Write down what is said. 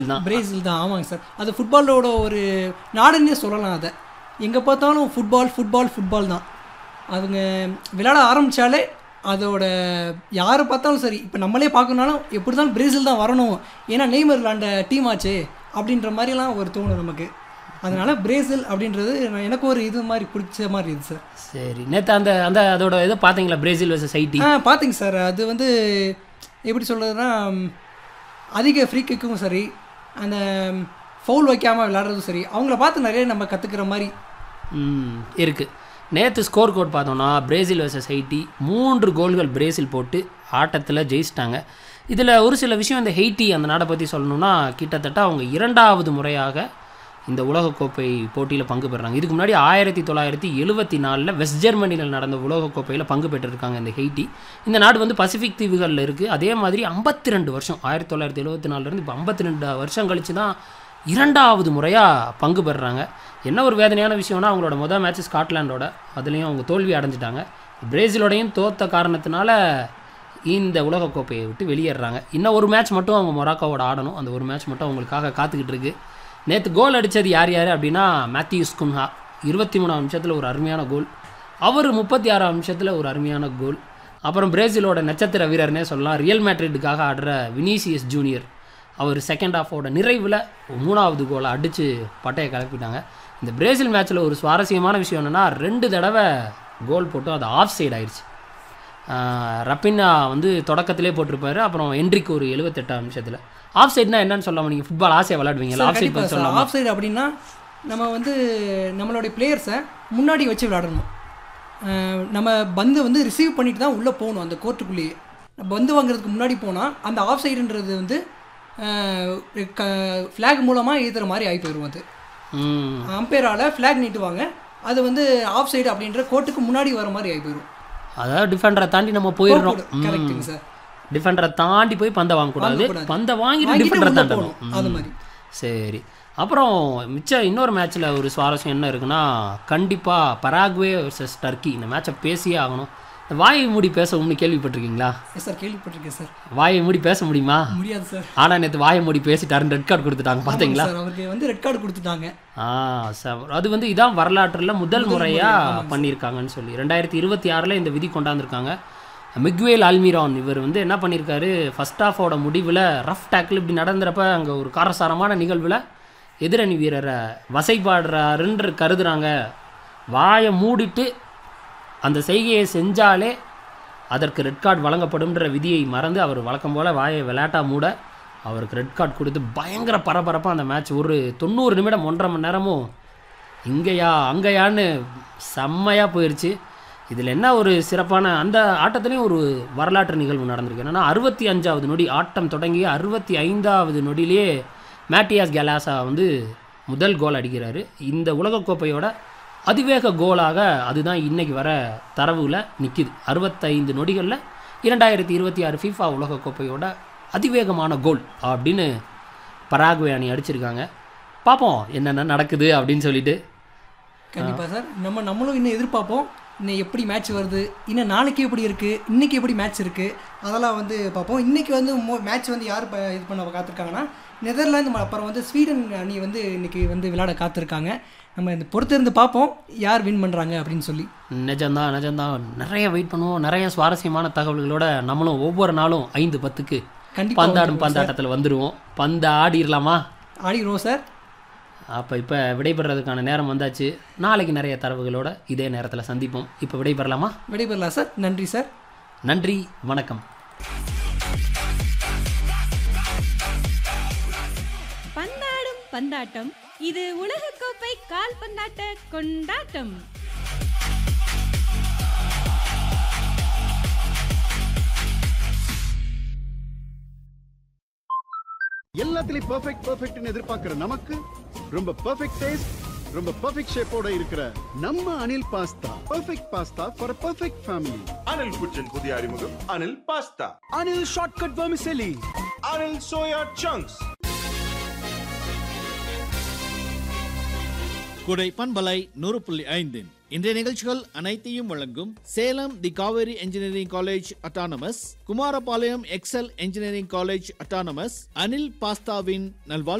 தான் பிரேசில் தான் ஆமாங்க சார் அது ஃபுட்பாலோட ஒரு நாடுன்னே சொல்லலாம் அதை எங்கே பார்த்தாலும் ஃபுட்பால் ஃபுட்பால் ஃபுட்பால் தான் அவங்க விளையாட ஆரம்பித்தாலே அதோட யாரை பார்த்தாலும் சரி இப்போ நம்மளே பார்க்கணுனாலும் எப்படி இருந்தாலும் பிரேசில் தான் வரணும் ஏன்னா நெய்மர் விளாண்ட டீம் ஆச்சு அப்படின்ற மாதிரிலாம் ஒரு தோணும் நமக்கு அதனால பிரேசில் அப்படின்றது நான் எனக்கு ஒரு இது மாதிரி பிடிச்ச மாதிரி இது சார் சரி நேற்று அந்த அந்த அதோட இதை பார்த்தீங்களா பிரேசில் வர்சஸ் ஹைட்டி ஆ பார்த்தீங்க சார் அது வந்து எப்படி சொல்கிறதுனா அதிக ஃப்ரீ கிக்கும் சரி அந்த ஃபவுல் வைக்காமல் விளையாடுறதும் சரி அவங்கள பார்த்து நிறைய நம்ம கற்றுக்கிற மாதிரி ம் இருக்குது நேற்று ஸ்கோர் கோட் பார்த்தோம்னா பிரேசில் வர்சஸ் ஹைட்டி மூன்று கோல்கள் பிரேசில் போட்டு ஆட்டத்தில் ஜெயிச்சிட்டாங்க இதில் ஒரு சில விஷயம் இந்த ஹெய்ட்டி அந்த நாடை பற்றி சொல்லணும்னா கிட்டத்தட்ட அவங்க இரண்டாவது முறையாக இந்த உலகக்கோப்பை போட்டியில் பங்கு பெறுறாங்க இதுக்கு முன்னாடி ஆயிரத்தி தொள்ளாயிரத்தி எழுபத்தி நாலில் வெஸ்ட் ஜெர்மனியில் நடந்த உலகக்கோப்பையில் பங்கு பெற்றிருக்காங்க இந்த ஹெய்ட்டி இந்த நாடு வந்து பசிபிக் தீவுகளில் இருக்குது அதே மாதிரி ஐம்பத்தி ரெண்டு வருஷம் ஆயிரத்தி தொள்ளாயிரத்தி எழுபத்தி நாலுலேருந்து இப்போ ஐம்பத்தி ரெண்டு வருஷம் கழிச்சு தான் இரண்டாவது முறையாக பங்கு பெறுறாங்க என்ன ஒரு வேதனையான விஷயம்னா அவங்களோட மொதல் மேட்ச் ஸ்காட்லாண்டோட அதுலேயும் அவங்க தோல்வி அடைஞ்சிட்டாங்க பிரேசிலோடையும் தோத்த காரணத்தினால இந்த உலகக்கோப்பையை விட்டு வெளியேறாங்க இன்னும் ஒரு மேட்ச் மட்டும் அவங்க மொராக்கோவோட ஆடணும் அந்த ஒரு மேட்ச் மட்டும் அவங்களுக்காக காத்துக்கிட்டு இருக்கு நேற்று கோல் அடித்தது யார் யார் அப்படின்னா மேத்யூஸ் குன்ஹா இருபத்தி மூணாம் நிமிஷத்தில் ஒரு அருமையான கோல் அவர் முப்பத்தி ஆறாம் நிமிஷத்தில் ஒரு அருமையான கோல் அப்புறம் பிரேசிலோட நட்சத்திர வீரர்னே சொல்லலாம் ரியல் மேட்ரிட்டுக்காக ஆடுற வினிசியஸ் ஜூனியர் அவர் செகண்ட் ஹாஃபோட நிறைவில் மூணாவது கோலை அடித்து பட்டையை கிளப்பிட்டாங்க இந்த பிரேசில் மேட்ச்சில் ஒரு சுவாரஸ்யமான விஷயம் என்னென்னா ரெண்டு தடவை கோல் போட்டு அது ஆஃப் சைடு ஆயிடுச்சு ஆஹ் ரப்பின்னா வந்து தொடக்கத்திலே போட்டிருப்பாரு அப்புறம் என்ட்ரிக்கு ஒரு எழுபத்தெட்டாம் நிமிஷத்தில் ஆஃப் சைட்னா என்னன்னு சொல்லாம நீங்கள் ஃபுட்பால் ஆசையாக விளையாடுவீங்களா ஆஃப் சைட் பற்றி சொல்லலாம் ஆஃப் சைடு அப்படின்னா நம்ம வந்து நம்மளுடைய பிளேயர்ஸை முன்னாடி வச்சு விளையாடணும் அஹ் நம்ம பந்து வந்து ரிசீவ் பண்ணிட்டு தான் உள்ளே போகணும் அந்த கோர்ட்டுக்குள்ளேயே பந்து வாங்குறதுக்கு முன்னாடி போனால் அந்த ஆஃப் சைடுன்றது வந்து ஃப்ளாக் மூலமாக ஏற்றுற மாதிரி ஆகி போயிடும் அது ம் அம்பையரால் ஃப்ளாக் நீட்டுவாங்க அது வந்து ஆஃப் சைடு அப்படின்ற கோர்ட்டுக்கு முன்னாடி வர மாதிரி ஆகி போயிடும் அதாவது டிஃபெண்டரை தாண்டி நம்ம போயிடுறோம் கரெக்டுங்க சார் டிஃபெண்டரை தாண்டி போய் பந்தை வாங்கக்கூடாது வாங்கக்கூடாது. பந்தை வாங்கிட்டு வாங்கிட்டு டிஃபெண்டரை உள்ள தாண்டணும் போகணும் அது மாதிரி சரி அப்புறம் மிச்சம் இன்னொரு மேட்ச்சில் ஒரு சுவாரஸ்யம் என்ன இருக்குன்னா கண்டிப்பாக பராக்வே vs டர்க்கி இந்த மேட்சை பேசியே ஆகணும் இந்த வாயை மூடி பேச ஒன்று கேள்விப்பட்டிருக்கீங்களா எஸ் சார் கேள்விப்பட்டிருக்கேன் சார் வாயை மூடி பேச முடியுமா முடியாது சார் ஆனால் நேற்று வாயை மூடி பேசிட்டாருன்னு ரெட் கார்டு கொடுத்துட்டாங்க பார்த்தீங்களா சார் அவருக்கு வந்து ரெட் கார்டு கொடுத்துட்டாங்க ஆ ச- அது வந்து இதான் வரலாற்றில் முதல் முறையாக பண்ணியிருக்காங்கன்னு சொல்லி ரெண்டாயிரத்தி இருபத்தி ஆறில் இந்த விதி கொண்டாந்துருக்காங்க மிக்வேல் ஆல்மிரான் இவர் வந்து என்ன பண்ணியிருக்காரு ஃபர்ஸ்ட் ஹாஃபோட முடிவில் ரஃப் டேக்கிள் இப்படி நடந்துறப்ப அங்கே ஒரு காரசாரமான நிகழ்வில் எதிரணி வீரரை வசைப்பாடுறாருன்ற கருதுறாங்க வாயை மூடிட்டு அந்த செய்கையை செஞ்சாலே அதற்கு ரெட் கார்டு வழங்கப்படும்ன்ற விதியை மறந்து அவர் வழக்கம் போல் வாயை விளையாட்டா மூட அவருக்கு ரெட் கார்டு கொடுத்து பயங்கர பரபரப்பாக அந்த மேட்ச் ஒரு தொண்ணூறு நிமிடம் ஒன்றரை மணி நேரமும் இங்கேயா அங்கேயான்னு செம்மையாக போயிடுச்சு இதில் என்ன ஒரு சிறப்பான அந்த ஆட்டத்துலேயும் ஒரு வரலாற்று நிகழ்வு நடந்திருக்கு என்னன்னா அறுபத்தி அஞ்சாவது நொடி ஆட்டம் தொடங்கி அறுபத்தி ஐந்தாவது நொடியிலேயே மேட்டியாஸ் கெலாசா வந்து முதல் கோல் அடிக்கிறாரு இந்த உலகக்கோப்பையோட அதிவேக கோலாக அதுதான் இன்னைக்கு வர தரவுல நிற்கிது அறுபத்தைந்து நொடிகளில் இரண்டாயிரத்தி இருபத்தி ஆறு FIFA உலகக்கோப்பையோட அதிவேகமான கோல் அப்படின்னு பராகுவே அணி அடிச்சிருக்காங்க பார்ப்போம் என்னென்ன நடக்குது அப்படின்னு சொல்லிட்டு கண்டிப்பா சார் நம்ம நம்மளும் இன்னும் எதிர்பார்ப்போம் இன்னும் எப்படி மேட்ச் வருது இன்னும் நாளைக்கு எப்படி இருக்குது இன்னைக்கு எப்படி மேட்ச் இருக்குது அதெல்லாம் வந்து பார்ப்போம் இன்னைக்கு வந்து மேட்ச் வந்து யார் ப- இது பண்ண காத்திருக்காங்கன்னா நெதர்லாந்து ம- அப்புறம் வந்து ஸ்வீடன் அணி வந்து இன்னைக்கு வந்து விளையாட காத்திருக்காங்க நம்ம இந்த பொறுத்திருந்து பார்ப்போம் யார் வின் பண்ணுறாங்க அப்படின்னு சொல்லி நிஜம்தான் நிஜம்தான் நிறைய வெயிட் பண்ணுவோம் நிறைய சுவாரஸ்யமான தகவல்களோட நம்மளும் ஒவ்வொரு நாளும் ஐந்து பத்துக்கு கண்டிப்பா பந்தாடும் பந்தாட்டத்தில் வந்துடுவோம் பந்து ஆடிடலாமா ஆடிடுவோம் சார் அப்போ இப்போ விடைபெறதுக்கான நேரம் வந்தாச்சு நாளைக்கு நிறைய தரவுகளோட இதே நேரத்தில் சந்திப்போம் இப்போ விடைபெறலாமா விடைபெறலாம் சார் நன்றி சார் நன்றி வணக்கம் பந்தாடும் பந்தாட்டம் இது உலகக்கோப்பை கால்பந்தாட்ட கொண்டாட்டம் எல்லாத்துலயும் பெர்ஃபெக்ட் பெர்ஃபெக்ட்னு எதிர்பார்க்கிற நமக்கு ரொம்ப பெர்ஃபெக்ட் டேஸ்ட் ரொம்ப பெர்ஃபெக்ட் ஷேப்போட இருக்கிற நம்ம Anil pasta perfect pasta for perfect family Anil കുച്ചൻ പുതിയ അറിമുഖം Anil pasta Anil shortcut vermicelli Anil soya chunks குடை பண்பலை நூறு புள்ளி ஐந்து இன்றைய நிகழ்ச்சிகள் அனைத்தையும் வழங்கும் Salem the Kaveri engineering college autonomous Kumarapalayam Excel engineering college autonomous Anil பாஸ்தாவின் நல்வாழ்